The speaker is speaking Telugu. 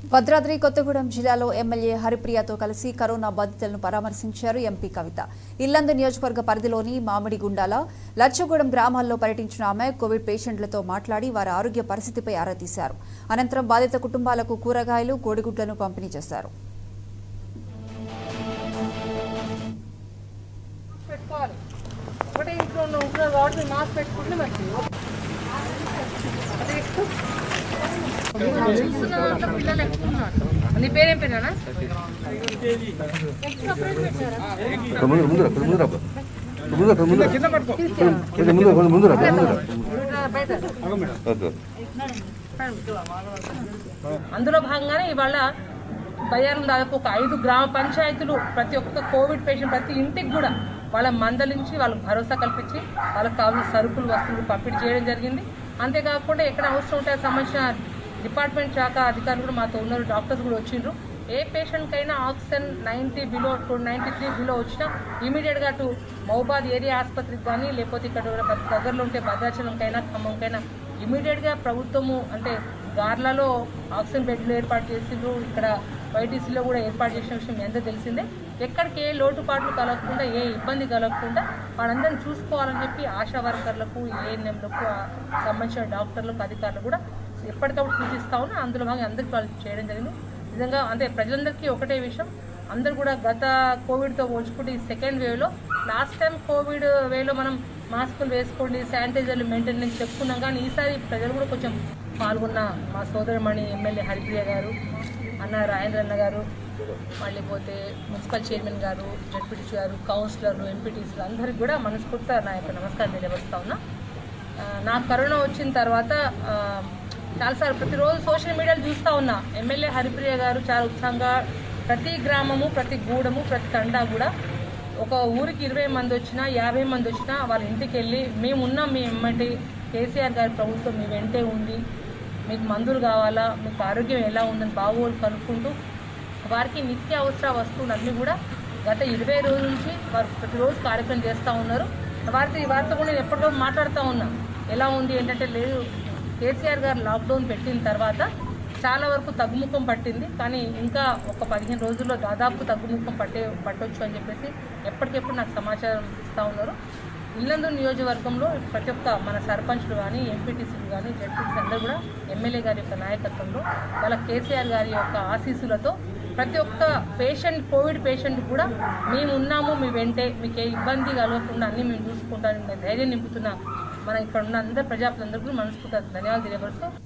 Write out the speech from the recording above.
భద్రాద్రి కొత్తగూడెం జిల్లాలో ఎమ్మెల్యే హరిప్రియతో కలిసి కరోనా బాధితులను పరామర్శించారు ఎంపీ కవిత ఇల్లందు నియోజకవర్గ పరిధిలోని మామిడిగుండాల లచ్చగూడెం గ్రామాల్లో పర్యటించిన ఆమె కోవిడ్ పేషెంట్లతో మాట్లాడి వారి ఆరోగ్య పరిస్థితిపై ఆరా తీశారు అనంతరం బాధిత కుటుంబాలకు కూరగాయలు కోడిగుడ్లను పంపిణీ చేశారు పెట్టుకోవాలి ఒకటే ఇంట్లో ఉన్న ఉంటున్నారు కాబట్టి మాస్క్ పెట్టుకుంటే మంచిది అదే ఎక్కువ. చూస్తున్న దాంట్లో పిల్లలు ఎక్కువ ఉన్నారు. నీ పేరేం పేరేనా ముందు ముందు ముందు ముందు ముందు ముందు కొంచెం ముందు కొంచెం ముందు రా ముందు రా బయట ఓకే అందులో భాగంగానే ఇవాళ బయ్యారం దాదాపు ఒక ఐదు గ్రామ పంచాయతీలు ప్రతి ఒక్క కోవిడ్ పేషెంట్ ప్రతి ఇంటికి కూడా వాళ్ళ మందలించి వాళ్ళకి భరోసా కల్పించి వాళ్ళకి కావాల్సిన సరుకులు వస్తువులు పంపిణీ చేయడం జరిగింది అంతేకాకుండా ఎక్కడ అవసరం ఉంటే సంబంధించిన డిపార్ట్మెంట్ శాఖ అధికారులు కూడా మాతో ఉన్నారు డాక్టర్స్ కూడా వచ్చిండ్రు ఏ పేషెంట్కైనా oxygen ninety below to ninety three below వచ్చినా ఇమీడియట్గా అటు మహబాద్ ఏరియా ఆసుపత్రికి కానీ లేకపోతే ఇక్కడ ఉన్న దగ్గరలో ఉంటే భద్రాచలంకైనా ఖమ్మంకైనా ఇమీడియట్గా ప్రభుత్వము అంటే గార్లలో ఆక్సిజన్ బెడ్లు ఏర్పాటు చేసిండ్రు ఇక్కడ వైటీసీలో కూడా ఏర్పాటు చేసిన విషయం మీ అందరూ తెలిసిందే ఎక్కడికి ఏ లోటుపాట్లు కలగకుండా ఏ ఇబ్బంది కలగకుండా వాళ్ళందరినీ చూసుకోవాలని చెప్పి ఆశా వర్కర్లకు ఏఎన్ఎంలకు సంబంధించిన డాక్టర్లకు అధికారులు కూడా ఎప్పటికప్పుడు సూచిస్తా ఉన్నా అందులో భాగంగా అందరికీ వాళ్ళు చేయడం జరిగింది నిజంగా అంటే ప్రజలందరికీ ఒకటే విషయం అందరూ కూడా గత కోవిడ్తో పోల్చుకుంటే ఈ సెకండ్ వేవ్లో లాస్ట్ టైం కోవిడ్ వేలో మనం మాస్కులు వేసుకోండి శానిటైజర్లు మెయింటైన్ అని చెప్పుకున్నాం కానీ ఈసారి ప్రజలు కూడా కొంచెం పాల్గొన్న మా సోదరమణి ఎమ్మెల్యే హరిప్రియ గారు అన్న రాజేంద్ర అన్న గారు మళ్ళీ పోతే మున్సిపల్ చైర్మన్ గారు జడ్పీటీసీ గారు కౌన్సిలర్లు ఎంపీటీసీలు అందరికీ కూడా మనస్ఫూర్తిగా నా యొక్క నమస్కారం తెలియపరుస్తా ఉన్నా ఆ, నాకు కరోనా వచ్చిన తర్వాత ఆ, చాలాసార్లు ప్రతిరోజు సోషల్ మీడియాలో చూస్తూ ఉన్నా ఎమ్మెల్యే హరిప్రియ గారు చాలా ఉత్సాహంగా ప్రతి గ్రామము ప్రతి గూడము ప్రతి తండా కూడా ఒక ఊరికి ఇరవై మంది వచ్చినా యాభై మంది వచ్చినా వాళ్ళ ఇంటికి వెళ్ళి మేము ఉన్నాం మీ ఎమ్మటి కేసీఆర్ గారి ప్రభుత్వం మీ వెంటే ఉంది మీకు మందులు కావాలా మీకు ఆరోగ్యం ఎలా ఉందని బాగోలు కనుక్కుంటూ వారికి నిత్య అవసర వస్తువులన్నీ కూడా గత ఇరవై రోజుల నుంచి వారు ప్రతిరోజు కార్యక్రమం చేస్తూ ఉన్నారు వారితో వారితో కూడా నేను ఎప్పటికప్పుడు మాట్లాడుతూ ఉన్నా ఎలా ఉంది ఏంటంటే లేదు కేసీఆర్ గారు లాక్డౌన్ పెట్టిన తర్వాత చాలా వరకు తగ్గుముఖం పట్టింది కానీ ఇంకా ఒక పదిహేను రోజుల్లో దాదాపు తగ్గుముఖం పట్టే పట్టొచ్చు అని చెప్పేసి ఎప్పటికెప్పుడు నాకు సమాచారం ఇస్తూ ఉన్నారు ఇల్లందు నియోజకవర్గంలో ప్రతి ఒక్క మన సర్పంచ్లు కానీ ఎంపీటీసీలు కానీ జడ్పీటీసీ అందరూ కూడా ఎమ్మెల్యే గారి యొక్క నాయకత్వంలో వాళ్ళ కేసీఆర్ గారి యొక్క ఆశీస్సులతో ప్రతి ఒక్క పేషెంట్ కోవిడ్ పేషెంట్ కూడా మేము ఉన్నాము మీ వెంటే మీకు ఏ ఇబ్బంది కలగకుండా అన్నీ మేము చూసుకుంటామని ధైర్యం నింపుతున్న మన ఇక్కడ ఉన్న అందరు ప్రజాప్రతినిధులకు మనస్ఫూర్తిగా ధన్యవాదాలు తెలియపరుస్తూ